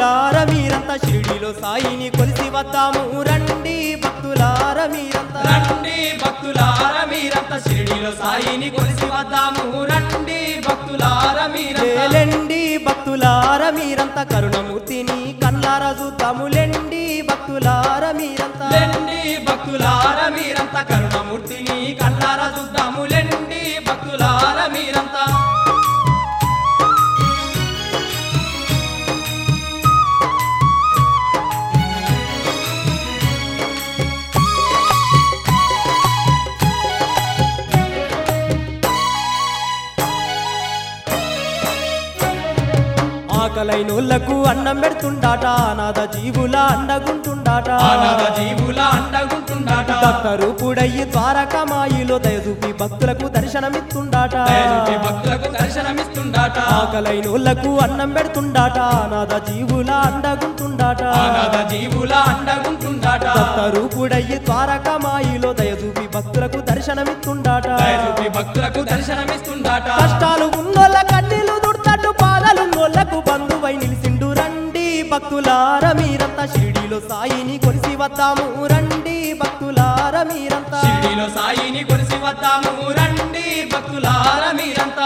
భక్తులార మీరంతా షిరిడిలో సాయిని కొలిసి వద్దాము రండి భక్తులార మీరంతా రండి భక్తులార మీరంతా షిరిడిలో సాయిని కొలిసి వద్దాము రండి భక్తులార మీరంతా లేండి భక్తులార మీరంతా కరుణమూర్తిని కళ్ళార చూద్దాములెండి భక్తులార మీరంతా లెండి భక్తులార మీరంతా కరుణమూర్తిని కళ్ళారా చూద్దాము లెండి భక్తులార మీరంతా ఆకలైనోళ్లకు అన్నం పెడుతుండాట అనాథ జీవుల అండగుంటుండాట అనాథ జీవుల అండగుంటుండాట రూపుడయ్యి ద్వారకమాయిలో దయచూపి భక్తులకు దర్శనమిస్తుండాట దయచూపి భక్తులకు దర్శనమిస్తుండాట ఆకలైనోళ్లకు అన్నం పెడుతుండాట అనాథ జీవుల అండగుంటుండాట అనాథ జీవుల అండగుంటుండాట రూపుడయ్యి ద్వారకమాయిలో దయచూపి భక్తులకు దర్శనమిస్తుండాట దయచూపి భక్తులకు దర్శనమిస్తుండాట కష్టాలు ఉన్నోళ్ళ కన్నీళ్లు దుడతట్టు పాదాలు నోళ్లకు బంధువై నిలిసిండు రండి భక్తులార మీరంతా షిరిడిలో సాయిని కొలిసి వద్దాము రండి భక్తులార మీరంతా షిరిడిలో సాయిని కొలిసి వద్దాము రండి భక్తులార మీరంతా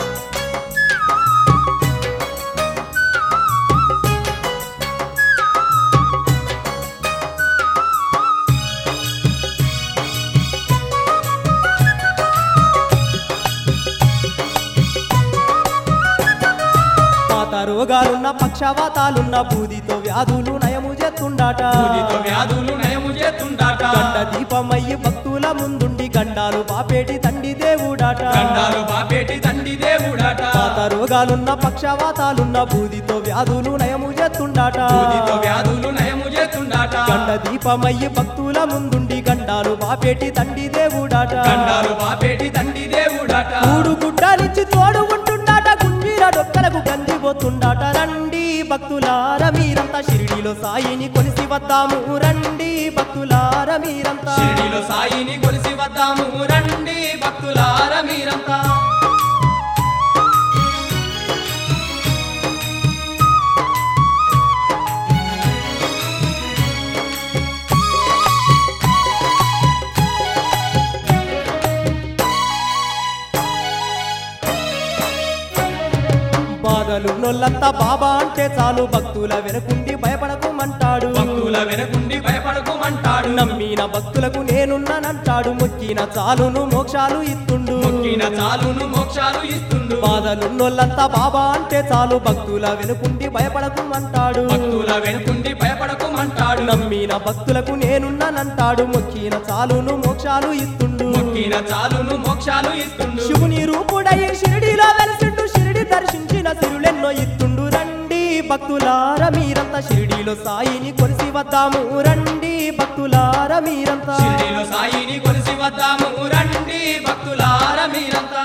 పాత రోగాలున్న పక్షవాతాలున్న బూదితో వ్యాధులు నయము చేస్తుండాట పూజితో వ్యాధులు నయము చేస్తుండాట గండ దీపమయ్యి భక్తుల ముందుండి గండాలు పాపేటి తండ్రి దేవుడాట గండాలు బాపేటి తండ్రి దేవుడాట పాత రోగాలున్న పక్షవాతాలున్న బూదితో వ్యాధులు నయము చేస్తుండాట పూజితో వ్యాధులు నయము చేస్తుండాట గండ దీపమయ్యి భక్తుల ముందుండి గండాలు బాపేటి తండ్రి దేవుడాట గండాలు బాపేటి తండ్రి దేవుడాట మూడు గుడ్డలిచ్చి తోడు ఉంటుండాట గుంజీర డొక్కలకు గందిపోతుండాట రండి భక్తులార మీరంతా షిరిడిలో సాయిని కొలిసి వద్దాము రండి భక్తులార మీరంతా షిరిడిలో సాయిని కొలిసి వద్దాము రండి భక్తులార మీరంతా బాధలు నొల్లంతా బాబా అంటే చాలు భక్తుల వెనకుండి భయపడకుమంటాడు భక్తుల వెనకుండి భయపడకుమంటాడు నమ్మిన భక్తులకు నేనున్నానంటాడు మొక్కిన చాలును మోక్షాలు ఇత్తుండు మొక్కిన చాలును మోక్షాలు ఇస్తుండు బాధలున్నోళ్ళంతా బాబా అంటే చాలు భక్తుల వెనుకుండి భయపడకుమంటాడు భక్తుల వెనుకుండి భయపడకుమంటాడు నమ్మిన భక్తులకు నేనున్నానంటాడు మొక్కిన చాలును మోక్షాలు ఇస్తుండు మొక్కిన చాలును మోక్షాలు ఇస్తుండు శివుని రూపుడై షిరిడిలో వెలిసిండు షిరిడి దర్శించిన సిరులెన్నో ఇత్తుండు రండి భక్తులార మీరంతా షిరిడిలో సాయిని కొలిసి వద్దాము రండి భక్తులార మీరంతా షిరిడిలో సాయిని కొలిసి వద్దాము రండి భక్తులార మీరంతా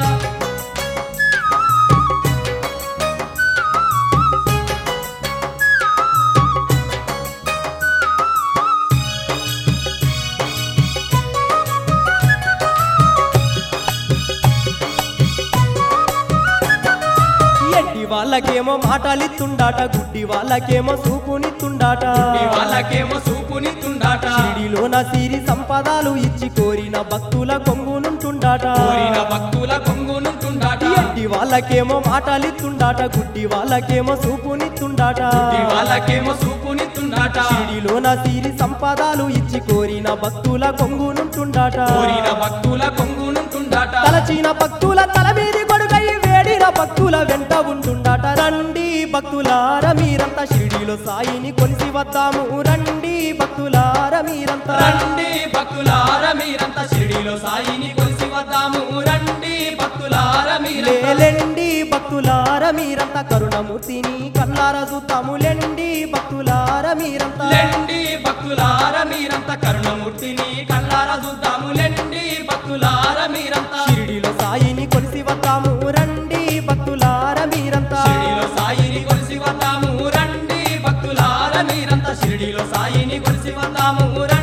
ఎడ్డి వాళ్ళకేమో మాటలిత్తుండాట గుడ్డి వాళ్ళకేమో చూపునిత్తుండాట ఈ వాళ్ళకేమో సూపునిస్తుండాట షిరిడిలోన సిరి సంపదాలు ఇచ్చి కోరిన భక్తుల కొంగునుంటుండాట కోరిన భక్తుల కొంగునుంటుండాట ఎడ్డి వాళ్ళకేమో మాటలిత్తుండాట గుడ్డి వాళ్ళకేమో చూపునిత్తుండాట ఈ వాళ్ళకేమో సూపునిస్తుండాట షిరిడిలోన సిరి సంపదాలు ఇచ్చి కోరిన భక్తుల కొంగునుంటుండాట కోరిన భక్తుల కొంగునుంటుండాట తలచిన భక్తుల తల మీది కొడుకై వేడిన భక్తుల వెంట ఉంటుండాట రండి భక్తులార మీరంతా షిరిడిలో సాయిని కొలిసి వద్దాము రండి భక్తులార మీరంతా రండి భక్తులార మీరంతా షిరిడిలో సాయిని కొలిసి వద్దాము రండి భక్తులార మీరంతా లేలెండి భక్తులార మీరంతా కరుణమూర్తిని కల్లార చూద్దాములెండి భక్తులార మీరంతా లెండి భక్తులార మీరంతా కరుణమూర్తిని కళ్ళారా చూద్దాము లెండి భక్తులార మీరంతా షిరిడిలో సాయిని కొలిసి వద్దాము రండి భక్తులార మీరంతా షిరిడిలో సాయిని కొలిసి వద్దాము రండి భక్తులార మీరంతా షిరిడిలో సాయిని కొలిసి వద్దాము